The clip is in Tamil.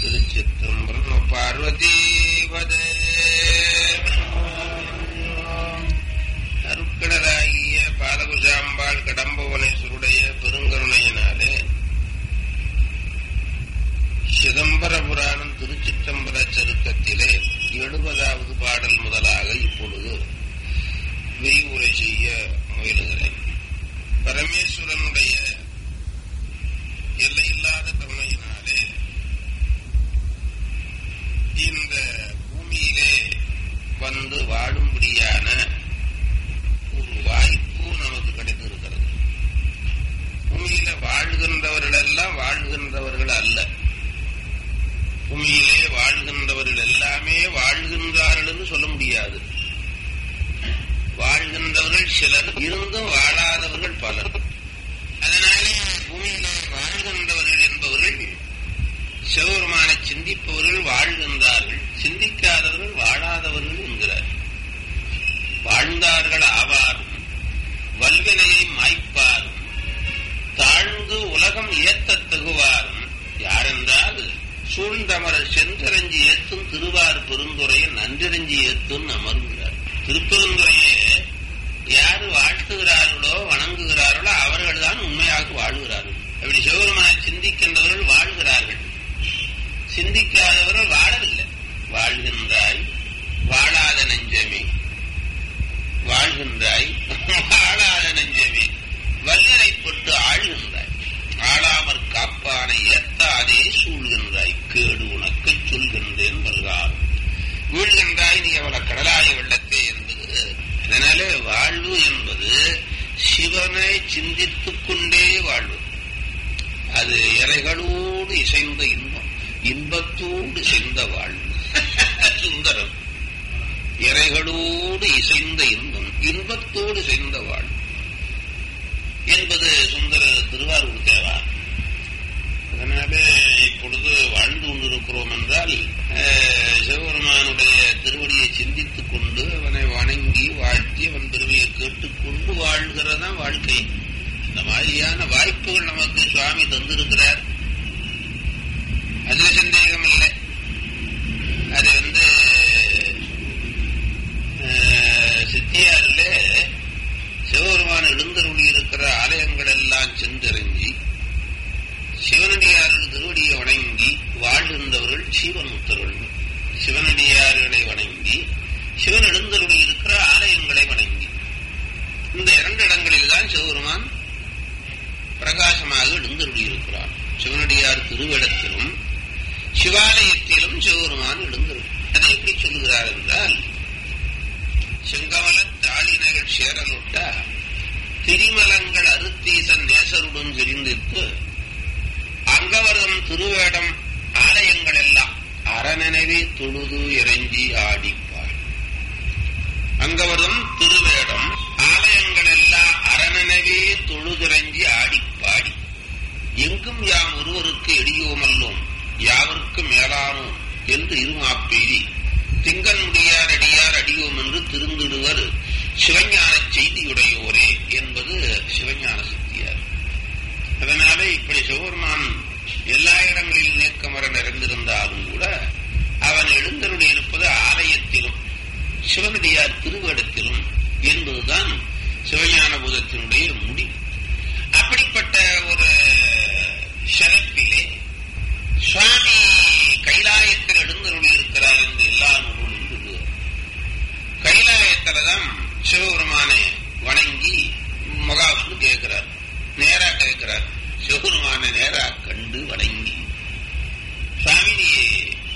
திருச்சிற்றம்பலம் பார்வதீபதே அருட்கடலாகிய பாலகுசாம்பாள் கடம்பவனேஸ்வருடைய பெருங்கருணையினாலே சிதம்பர புராணம் திருச்சிற்றம்பல சருக்கத்திலே எழுபதாவது பாடல் முதலாக இப்பொழுது விரிவுரை செய்ய முயலுகிறேன் பரமேஸ்வரனுடைய எல்லையில்லாத கருணையினாலே இந்த பூமியிலே வந்து வாழும்படியான ஒரு வாய்ப்பு நமக்கு கிடைத்திருக்கிறது பூமியில வாழ்கின்றவர்கள் எல்லாம் வாழ்கின்றவர்கள் அல்ல பூமியிலே வாழ்கின்றவர்கள் எல்லாமே வாழ்கின்றார்கள் என்று சொல்ல முடியாது வாழ்கின்றவர்கள் சிலர் இருந்தும் வாழாதவர்கள் பலர் அதனாலே பூமியிலே வாழ்கின்றவர்கள் என்பவர்கள் சிவபெருமானை சிந்திப்பவர்கள் வாழ்கின்றார்கள் சிந்திக்காதவர்கள் வாழாதவர்கள் என்கிறார் வாழ்ந்தார்கள் ஆவாரும் வல்வினையை மாய்ப்பாரும் தாழ்ந்து உலகம் ஏத்தத் தகுவாரும் யாரென்றால் சூழ்ந்தமரர் சென்றரஞ்சி ஏத்தும் திருவார் பெருந்துரையை நன்றிரஞ்சி ஏத்தும் அமர்கிறார் திருப்பெருந்துரையே யாரு வாழ்த்துகிறார்களோ வணங்குகிறார்களோ அவர்கள் தான் உண்மையாக வாழ்கிறார்கள் அப்படி சிவபெருமானை சிந்திக்கின்றவர்கள் வாழ்கிறார்கள் சிந்திக்காதவர்கள் வாழவில்லை வாழ்கின்றாய் வாழாத நெஞ்சமே வாழ்கின்றாய் வாழாத நெஞ்சமே வல்லரை பொட்டு ஆழ்கின்றாய் ஆளாமற் காப்பானை ஏத்தாதே சூழ்கின்றாய் கேடு உனக்கு சொல்கின்றேன் வருகால் வீழ்கின்றாய் நீ அவள கடலாய வெள்ளத்தே என்பது அதனாலே வாழ்வு என்பது சிவனை சிந்தித்துக் கொண்டே வாழ்வு அது இறைகளோடு இசைந்த இன்பம் இன்பத்தோடு இசைந்த வாழ்வு சுந்தரம் இறைகளோடு இசைந்த இன்பம் இன்பத்தோடு இசைந்த வாழ்வு என்பது சுந்தர திருவாரூர் தேவா அதனால இப்பொழுது வாழ்ந்து கொண்டிருக்கிறோம் என்றால் சிவபெருமானுடைய திருவடியை சிந்தித்துக் கொண்டு அவனை வணங்கி வாழ்த்தி அவன் பெருமையை கேட்டுக்கொண்டு வாழ்கிறதான் வாழ்க்கை இந்த மாதிரியான வாய்ப்புகள் நமக்கு சுவாமி தந்திருக்கிறார் அதுல சந்தேகம் இல்லை அது வந்து சித்தியாரில் சிவபெருமான் எழுந்தருளி இருக்கிற ஆலயங்கள் எல்லாம் சென்றறிஞ்சி சிவனடியார்கள் திருவடியை வணங்கி வாழ்கின்றவர்கள் சீவன்முத்தர்கள் சிவனடியார்களை வணங்கி சிவன் எழுந்தருளி இருக்கிற ஆலயங்களை வணங்கி இந்த இரண்டு இடங்களில் தான் சிவபெருமான் பிரகாசமாக எழுந்தருளி இருக்கிறார் சிவனடியார் திருவிடத்திலும் சிவாலயத்திலும் சிவபெருமான் எழுந்தருள் அதை எப்படி சொல்லுகிறார் என்றால் செங்கமல தாளினகள் சேரலுட்ட திரிமலங்கள் அருத்தீசன் நேசருடன் தெரிந்திருக்கு அங்கவர்தம் திருவேடம் ஆலயங்கள் எல்லாம் அறநினைவே தொழுது இறங்கி ஆடிப்பாள் அங்கவர்தம் திருவேடம் ஆலயங்கள் எல்லாம் அறநினைவே தொழுதிறங்கி ஆடிப்பாடி எங்கும் யாம் ஒருவருக்கு எடியோமல்லோம் யாவருக்கும் மேலானோம் என்று இருமாப்பெய்தி திங்கள் முடியார் அடியார் அடியோம் என்று திருந்திடுவர் சிவஞான செய்தியுடையோரே என்பது சிவஞான சக்தியார் அதனால இப்படி சிவபெருமான் எல்லா இடங்களிலும் நீக்கமர நிறைந்திருந்தாலும் கூட அவன் எழுந்தருளி இருப்பது ஆலயத்திலும் சிவனடியார் திருவேடத்திலும் என்பதுதான் சிவஞான பூதத்தினுடைய முடிவு அப்படிப்பட்ட ஒரு சிறப்பிலே சுவாமி கைலாயத்தில் எழுந்தருளி இருக்கிறார் என்று எல்லா நூலும் இருந்தது கைலாயத்தில்தான் சிவபெருமானை வணங்கி மகாவிஷ்ணு கேட்கிறார் நேரா கேட்கிறார் சிவபெருமானை நேரா கண்டு வணங்கி சுவாமி